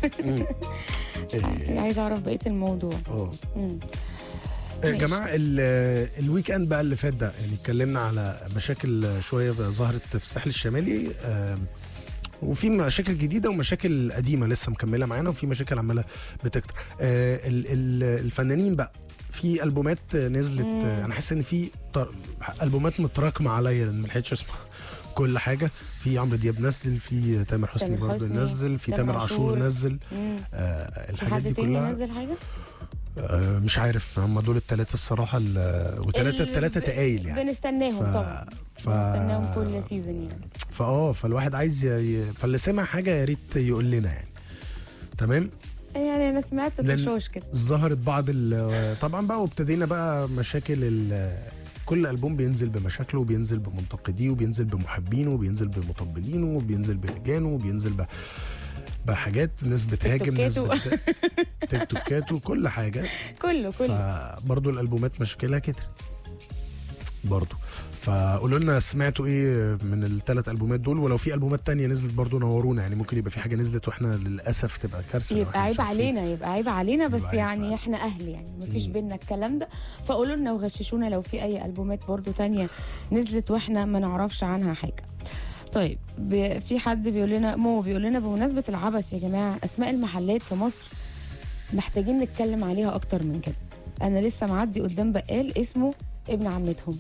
يعني عايزه اعرف بقيه الموضوع اه مم. يا ماشي. جماعه ال- الويك اند بقى اللي فات ده يعني اتكلمنا على مشاكل شويه ظهرت في الساحل الشمالي آم، وفي مشاكل جديده ومشاكل قديمه لسه مكمله معانا وفي مشاكل عماله بتكتر آه، ال- ال- الفنانين بقى في البومات نزلت آه، انا حاسس ان في طر- البومات متراكمه عليا لان ما لحقتش اسمع كل حاجه في عمرو دياب نزل في تامر حسني تامر برضه حسني، نزل في تامر تامر عاشور عاشور. نزل مم. آه في الحاجات حد دي تاني كلها نزل حاجه آه، مش عارف هم دول الثلاثه الصراحه ال- وثلاثه ال- الثلاثه ب- تقايل يعني بنستناهم ف... طبعا ف... بنستناهم كل سيزون يعني فاه فالواحد عايز ي... ي- فاللي سمع حاجه يا ريت يقول لنا يعني تمام يعني انا سمعت لأن- تشوش كده ظهرت بعض ال... طبعا بقى وابتدينا بقى مشاكل ال... كل البوم بينزل بمشاكله وبينزل بمنتقديه وبينزل بمحبينه وبينزل بمطبلينه وبينزل بلجانه وبينزل ب... بحاجات ناس بتهاجم ناس توكاته. بت... تيك توكات وكل حاجه كله كله فبرضه الالبومات مشكلها كترت برضه فقولوا لنا سمعتوا ايه من الثلاث البومات دول ولو في البومات تانية نزلت برضه نورونا يعني ممكن يبقى في حاجه نزلت واحنا للاسف تبقى كارثه لو يبقى إحنا مش عيب عارفين. علينا يبقى عيب علينا بس يبقى عيب يعني فعلا. احنا اهل يعني مفيش بينا الكلام ده فقولوا لنا وغششونا لو في اي البومات برضو تانية نزلت واحنا ما نعرفش عنها حاجه طيب ب- في حد بيقول لنا مو بيقول لنا بمناسبه العبث يا جماعه اسماء المحلات في مصر محتاجين نتكلم عليها اكتر من كده انا لسه معدي قدام بقال اسمه ابن عمتهم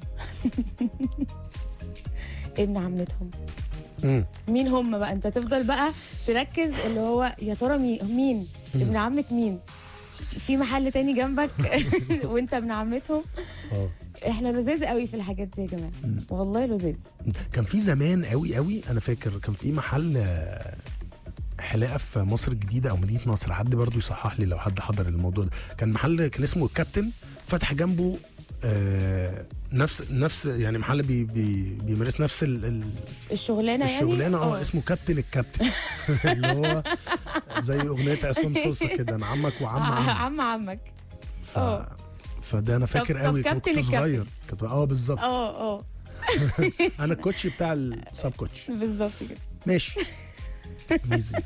ابن عمتهم مم. مين هم بقى انت تفضل بقى تركز اللي هو يا ترى مي- مين ابن عمة مين في محل تاني جنبك وانت ابن عمتهم اه احنا لذيذ قوي في الحاجات دي يا جماعه والله لذيذ كان في زمان قوي قوي انا فاكر كان في محل آه، حلاقه في مصر الجديده او مدينه نصر حد برضو يصحح لي لو حد حضر الموضوع ده كان محل كان اسمه الكابتن فتح جنبه آه نفس نفس يعني محل بي بي بيمارس نفس ال ال الشغلانه يعني الشغلانه اه اسمه كابتن الكابتن اللي هو زي اغنيه عصام صوصه كده انا عمك وعم عم عم عمك ف... آه. فده انا فاكر طب قوي كابتن كنت الكابتن. صغير كنت اه بالظبط اه اه انا الكوتشي بتاع السب كوتش بالظبط كده ماشي ميزك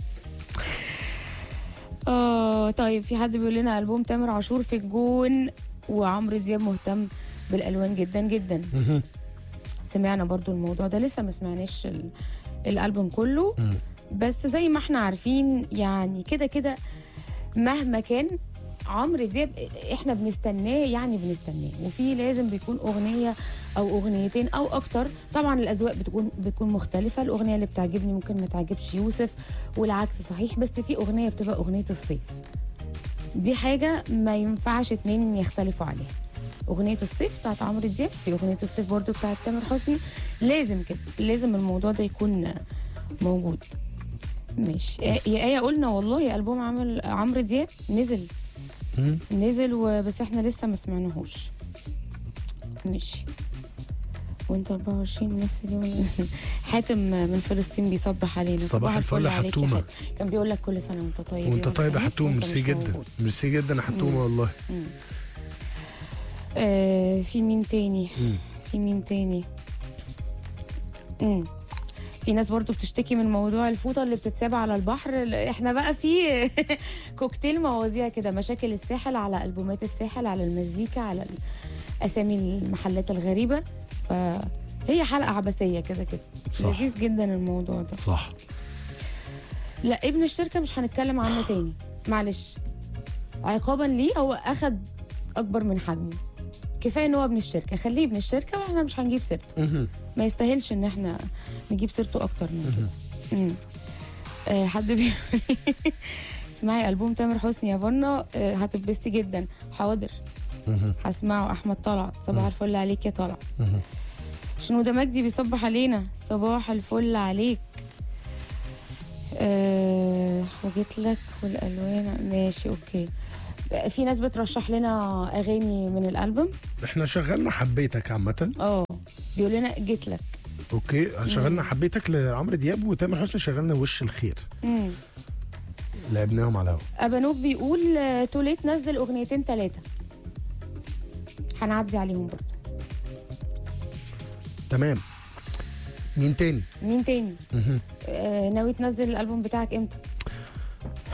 اه طيب في حد بيقول لنا البوم تامر عاشور في الجون وعمرو دياب مهتم بالالوان جدا جدا سمعنا برضو الموضوع ده لسه ما سمعناش ال- الالبوم كله بس زي ما احنا عارفين يعني كده كده مهما كان عمرو دياب احنا بنستناه يعني بنستناه وفي لازم بيكون اغنيه او اغنيتين او اكتر طبعا الاذواق بتكون بتكون مختلفه الاغنيه اللي بتعجبني ممكن ما تعجبش يوسف والعكس صحيح بس في اغنيه بتبقى اغنيه الصيف دي حاجه ما ينفعش اتنين يختلفوا عليها اغنيه الصيف بتاعت عمرو دياب في اغنيه الصيف برضو بتاعت تامر حسني لازم كده لازم الموضوع ده يكون موجود ماشي يا ايه قلنا والله البوم عمل عمرو دياب نزل مم. نزل وبس احنا لسه ما سمعناهوش ماشي وانت 24 نفس اليوم حاتم من فلسطين بيصبح علينا صباح الفل يا عليك حتومة. حاتم. كان بيقول لك كل سنه وانت طيب وانت يوم طيب يا الخميس حتوم وانت ميرسي مش جدا موجود. ميرسي جدا يا حتومه والله آه في مين تاني مم. في مين تاني مم. في ناس برضو بتشتكي من موضوع الفوطه اللي بتتساب على البحر احنا بقى في كوكتيل مواضيع كده مشاكل الساحل على البومات الساحل على المزيكا على اسامي المحلات الغريبه فهي حلقه عبثيه كده كده صح. لذيذ جدا الموضوع ده صح لا ابن الشركه مش هنتكلم عنه تاني معلش عقابا ليه هو اخد اكبر من حجمه كفايه ان هو ابن الشركه خليه ابن الشركه واحنا مش هنجيب سيرته مهم. ما يستاهلش ان احنا نجيب سيرته اكتر من كده مم. آه حد بيقول اسمعي البوم تامر حسني يا فنا آه هتتبسطي جدا حاضر مهم. هسمعه احمد طلعت صباح الفل عليك يا طلعت مهم. شنودة مجدي بيصبح علينا صباح الفل عليك أه وجيت لك والالوان ماشي اوكي في ناس بترشح لنا اغاني من الالبوم احنا شغلنا حبيتك عامه اه بيقول لنا جيت لك اوكي شغلنا حبيتك لعمرو دياب وتامر حسني شغلنا وش الخير مم. لعبناهم على الهوا ابانوب بيقول آه، توليت نزل اغنيتين ثلاثه هنعدي عليهم برضه تمام مين تاني مين تاني مهم. آه ناوي تنزل الالبوم بتاعك امتى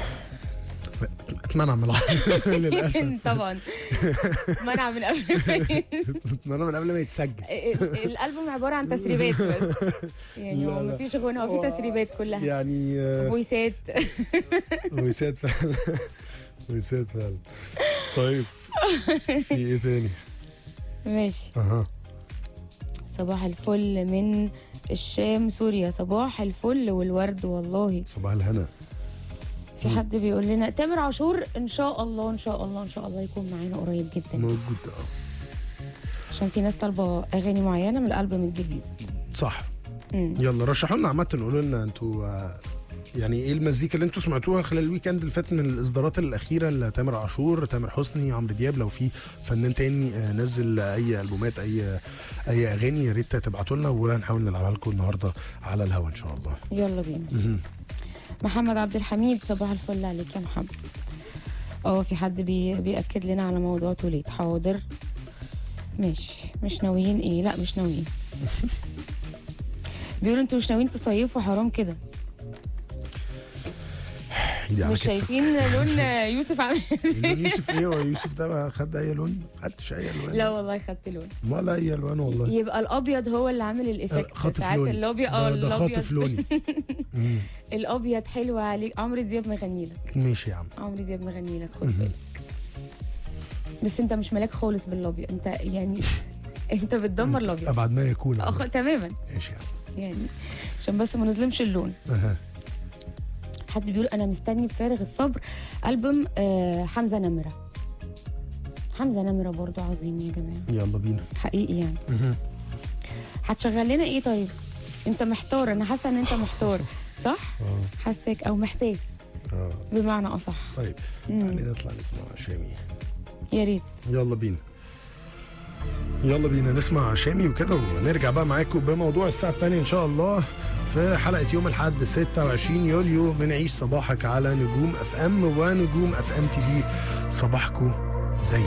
اتمنع من العرض للاسف طبعا منع من قبل ما اتمنع من قبل ما يتسجل ال- الالبوم عباره عن تسريبات بس يعني لا، هو لا. مفيش غنى هو في تسريبات كلها يعني آه، فويسات ويسات فعلا ويسات فعلا طيب في ايه تاني؟ ماشي اها صباح الفل من الشام سوريا صباح الفل والورد والله صباح الهنا في حد بيقول لنا تامر عاشور ان شاء الله ان شاء الله ان شاء الله يكون معانا قريب جدا موجود اه عشان في ناس طالبه اغاني معينه من الالبوم الجديد صح مم. يلا رشحوا لنا عامة قولوا لنا انتوا آه، يعني ايه المزيكا اللي انتوا سمعتوها خلال الويكند اللي فات من الاصدارات الاخيره لتامر عاشور تامر حسني عمرو دياب لو في فنان تاني آه، نزل اي البومات اي اي اغاني يا ريت تبعتوا لنا ونحاول نلعبها لكم النهارده على الهوا ان شاء الله يلا بينا محمد عبد الحميد صباح الفل عليك يا محمد اه في حد بي بيأكد لنا على موضوع توليت حاضر ماشي مش ناويين ايه لا مش ناويين بيقولوا انتوا مش ناويين تصيفوا حرام كده ايدي على مش كتفك. شايفين لون يوسف عامل لون يوسف ايه هو يوسف ده بقى خد اي لون؟ خدش اي الوان لا والله خدت لون ولا اي الوان والله يبقى الابيض هو اللي عامل الايفكت خاطف ساعات لوني الابيض ده, اه ده خاطف الابيض لوني مم. الابيض حلو عليك عمرو دياب مغني لك ماشي يا عم عمرو دياب مغني لك خد بالك بس انت مش ملاك خالص بالابيض انت يعني انت بتدمر الابيض ابعد ما يكون أخ... تماما ماشي يا عم يعني عشان بس ما نظلمش اللون أها. حد بيقول انا مستني بفارغ الصبر البوم آه حمزه نمره حمزه نمره برضو عظيم يا جماعه يلا بينا حقيقي يعني مهم. هتشغل لنا ايه طيب انت محتار انا حاسه ان انت محتار صح اه حاسك او محتاس اه بمعنى اصح طيب تعالي نطلع نسمع شامي يا ريت يلا بينا يلا بينا نسمع شامي وكده ونرجع بقى معاكم بموضوع الساعة الثانية إن شاء الله في حلقة يوم الأحد 26 يوليو من عيش صباحك على نجوم اف ام ونجوم اف ام تي في صباحكم زي